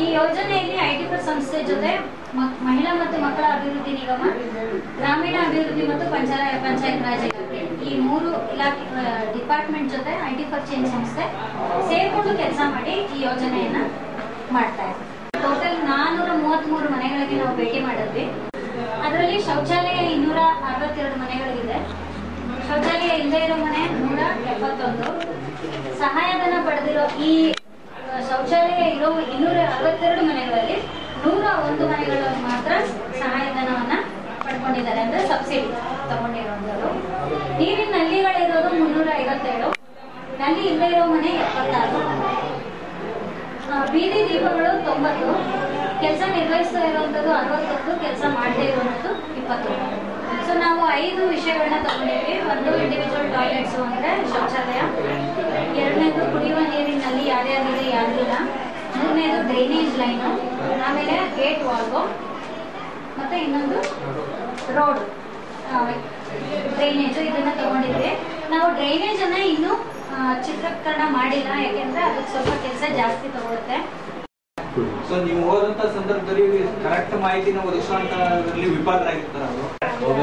ಈ ಯೋಜನೆಯಲ್ಲಿ ಐಟಿಫರ್ ಸಂಸ್ಥೆ ಜೊತೆ ಮ- ಮಹಿಳಾ ಮತ್ತು ಮಕ್ಕಳ ಅಭಿವೃದ್ಧಿ ನಿಗಮ ಗ್ರಾಮೀಣ ಅಭಿವೃದ್ಧಿ ಮತ್ತು ಪಂಚಾಯತ್ ಪಂಚಾಯತ್ ರಾಜ್ ಇಲಾಖೆ ಈ ಮೂರು ಇಲಾಖೆ ಡಿಪಾರ್ಟ್ಮೆಂಟ್ ಜೊತೆ ಐಟಿಫರ್ ಚೇಂಜ್ ಸಂಸ್ಥೆ ಸೇರ್ಕೊಂಡು ಕೆಲಸ ಮಾಡಿ ಈ ಯೋಜನೆಯನ್ನ ಮಾಡ್ತಾ ಇದೆ ಟೋಟಲ್ ನಾನ್ನೂರ ಮೂವತ್ತ್ಮೂರು ಮನೆಗಳಿಗೆ ನಾವು ಭೇಟಿ ಮಾಡಿದ್ವಿ ಅದರಲ್ಲಿ ಶೌಚಾಲಯ ಇನ್ನೂರ ಅರವತ್ತೆರಡು ಮನೆಗಳಿಗಿದೆ ಶೌಚಾಲಯ ಇಲ್ಲದೆ ಇರೋ ಮನೆ ನೂರ ಎಪ್ಪತ್ತೊಂದು ಸಹಾಯಧನ ಪಡೆದಿರೋ ಈ ಆ, ಶೌಚಾಲಯ ಇರೋ ಇನ್ನೂರ ಅರವತ್ತೆರಡು ಮನೆಗಳಲ್ಲಿ ನೂರ ಒಂದು ಮನೆಗಳು ಮಾತ್ರ ಸಹಾಯಧನವನ್ನ ಪಡ್ಕೊಂಡಿದ್ದಾರೆ ಅಂದ್ರೆ ಸಬ್ಸಿಡಿ ತಗೊಂಡಿರುವಂಥದ್ದು ನೀರಿನ ನಲ್ಲಿಗಳಿರೋದು ಮುನ್ನೂರ ಐವತ್ತೇಳು ನಲ್ಲಿ ಇಲ್ಲದೆ ಇರೋ ಮನೆ ಎಪ್ಪತ್ತಾರು ಆ, ಬೀದಿ ದೀಪಗಳು ತೊಂಬತ್ತು ಕೆಲಸ ನಿರ್ವಹಿಸ್ತಾ ಇರುವಂಥದ್ದು ಅರವತ್ತೊಂದು ಕೆಲಸ ಮಾಡದೇ ಇರುವಂಥದ್ದು ಇಪ್ಪತ್ತೊಂದು ಸೊ ನಾವು ಐದು ವಿಷಯಗಳನ್ನ ತಗೊಂಡಿದ್ವಿ ಒಂದು ಇಂಡಿವಿಜುವಲ್ ಟಾಯ್ಲೆಟ್ಸು ಅಂದರೆ ಶೌಚಾಲಯ ಎರಡನೇದು ಕುಡಿಯುವ ನೀರಿನಲ್ಲಿ ಯಾರ್ಯಾರಿದೆ ಯಾರಿಲ್ಲ ಮೂರನೇದು ಡ್ರೈನೇಜ್ ಲೈನು ಆಮೇಲೆ ಗೇಟ್ ವಾಲ್ಗು ಮತ್ತು ಇನ್ನೊಂದು ರೋಡ್ ಡ್ರೈನೇಜು ಇದನ್ನ ತಗೊಂಡಿದ್ವಿ ನಾವು ಡ್ರೈನೇಜನ್ನು ಇನ್ನೂ ಆ, ಚಿತ್ರೀಕರಣ ಮಾಡಿಲ್ಲ ಯಾಕೆಂದ್ರೆ ಅದಕ್ಕೆ ಸ್ವಲ್ಪ ಕೆಲಸ ಜಾಸ್ತಿ ತಗೊಳುತ್ತೆ ಸೊ ನೀವು ಹೋದಂತ ಸಂದರ್ಭದಲ್ಲಿ ಕರೆಕ್ಟ್ ಮಾಹಿತಿನ ಒದಗಿಸುವಂತದ್ರಲ್ಲಿ ವಿಫಲರಾಗಿರ್ತಾರ ಅವರು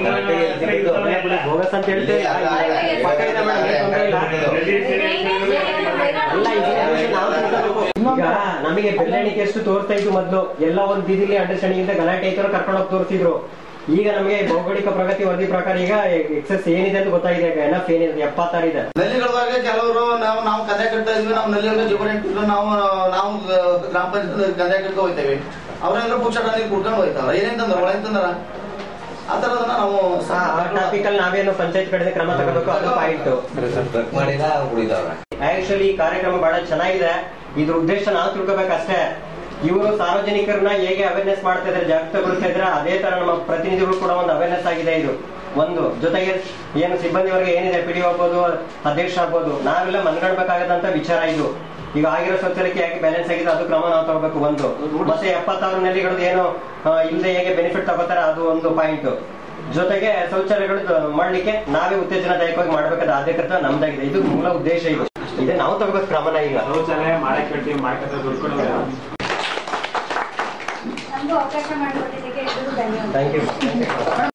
ಬೋಗಸ್ ಅಂತ ಹೇಳ್ತೇವೆ ಪಕ್ಕದಿಂದ ಮೇಡಮ್ ಏನ್ ತೊಂದ್ರೆ ಇಲ್ಲ. ಅಲ್ಲ information ನಾವು ತಿಳ್ಕೊಬೇಕು. ಈಗ ನಮಗೆ ಬೆರಳೆಣಿಕೆ ಎಷ್ಟು ತೋರಿಸ್ತಾ ಇತ್ತು ಮೊದ್ಲು ಎಲ್ಲ ಒಂದ್ ಬೀದಿಲಿ ಅಂಡರ್ಸ್ಟ್ಯಾಂಡಿಂಗ್ ಇಂದ ಗಲಾಟೆ ಐತರೋ ಕರ್ಕೊಂಡು ಹೋಗಿ ತೋರಿಸಿದ್ರು ಈಗ ನಮಗೆ ಭೌಗೋಳಿಕ ಪ್ರಗತಿ ವರದಿ ಪ್ರಕಾರ ಈಗ ಎಕ್ಸಸ್ ಏನಿದೆ ಅಂತ ಗೊತ್ತಾಗಿದೆ ಈಗ ಎನಫ್ ಏನಿದೆ ಎಪ್ಪತ್ತಾರು ಇದೆ ನಲ್ಲಿಗಳದಾಗ ಕೆಲವರು ನಾವು ನಾವು ಕದೆ ಕಟ್ತಾ ಇದ್ವಿ ನಾವು ನಲ್ಲಿಯಲ್ಲಿ ಜೀವನ ಇಟ್ಟಿದ್ರು ನಾವು ನಾವು ಗ್ರಾಮ ಪಂಚಾಯತ್ ಕದೆ ಕಟ್ಕೊ ಹೋಗ್ತೇವೆ ಅವರೆಲ್ಲರೂ ಪುಕ್ಷಟ ನೀರು ಕುಡ್ಕೊಂಡು ಹೋಗ್ತಾರ ಏನೇಂತಂದ್ರ ಒಳಗಿಂತಂದ್ರ ಆ ತರದನ್ನ ನಾವು ಆ ಟಾಪಿಕ್ ಅಲ್ಲಿ ನಾವೇನು ಪಂಚಾಯತ್ ಕಡೆ ಕ್ರಮ ತಗೋಬೇಕು ಅದು ಪಾಯಿಂಟ್ ಮಾಡಿಲ್ಲ ಉಳಿದವ್ರೆ ಆಕ್ಚುಲಿ ಈ ಕಾರ್ಯಕ್ರಮ ಬಹಳ ಚೆನ್ನಾಗಿದೆ ಇದ್ರ ಉದ್ದೇಶ ನಾವು ತಿಳ್ಕೊಬೇಕಷ್ಟೇ ಇವರು ಸಾರ್ವಜನಿಕರನ್ನ ಹೇಗೆ ಅವೇರ್ನೆಸ್ ಮಾಡ್ತಾ ಇದ್ದಾರೆ ಜಾಗೃತಗೊಳಿಸ್ತಾ ಇದ್ರೆ ಅದೇ ತರ ನಮ್ಮ ಪ್ರತಿನಿಧಿಗಳು ಕೂಡ ಒಂದು ಅವೇರ್ನೆಸ್ ಆಗಿದೆ ಇದು ಒಂದು ಜೊತೆಗೆ ಏನು ಸಿಬ್ಬಂದಿ ವರ್ಗ ಏನಿದೆ ಪಿ ಡಿ ಆಗ್ಬೋದು ಅಧ್ಯಕ್ಷ ಆಗ್ಬೋದು ನಾವೆಲ್ಲ ಮನ್ಗಡ್ಬೇಕಾಗದಂತ ವಿಚಾರ ಇದು ಈಗ ಆಗಿರೋ ಸ್ವಚ್ಛತೆಗೆ ಯಾಕೆ ಬ್ಯಾಲೆನ್ಸ್ ಆಗಿದೆ ಅದು ಕ್ರಮ ನಾವು ತಗೋಬೇಕು ಒಂದು ಮತ್ತೆ ಎಪ್ಪತ್ತಾರು ನೆಲೆಗಳದ್ದು ಏನು ಆ, ಇಲ್ಲದೆ ಹೇಗೆ ಬೆನಿಫಿಟ್ ತಗೋತಾರೆ ಅದು ಒಂದು ಪಾಯಿಂಟ್ ಜೊತೆಗೆ ಶೌಚಾಲಯಗಳು ದ- ಮಾಡ್ಲಿಕ್ಕೆ ನಾವೇ ಉತ್ತೇಜನದಾಯಕವಾಗಿ ಮಾಡ್ಬೇಕಾದ ಆದ್ಯಕರ್ತ ನಮ್ದಾಗಿದೆ ಇದು ಮೂಲ ಉದ್ದೇಶ ಇದು ಇದೆ ನಾವು ತಗೋಬೇಕು ಕ್ರಮನ ಈಗ ಶೌಚಾಲಯ ಮಾಡಕ್ ಹೇಳ್ತೀವಿ ಮಾಡಕ್ಕೆ ದುಡ್ಡು ಕೊಡೋದಿಲ್ಲ ನಮಗೂ ಅವಕಾಶ ಮಾಡಿಕೊಟ್ಟಿದ್ದಕ್ಕೆ ಎಲ್ರಿಗೂ ಧನ್ಯವಾದ ಥ್ಯಾಂಕ್ ಯು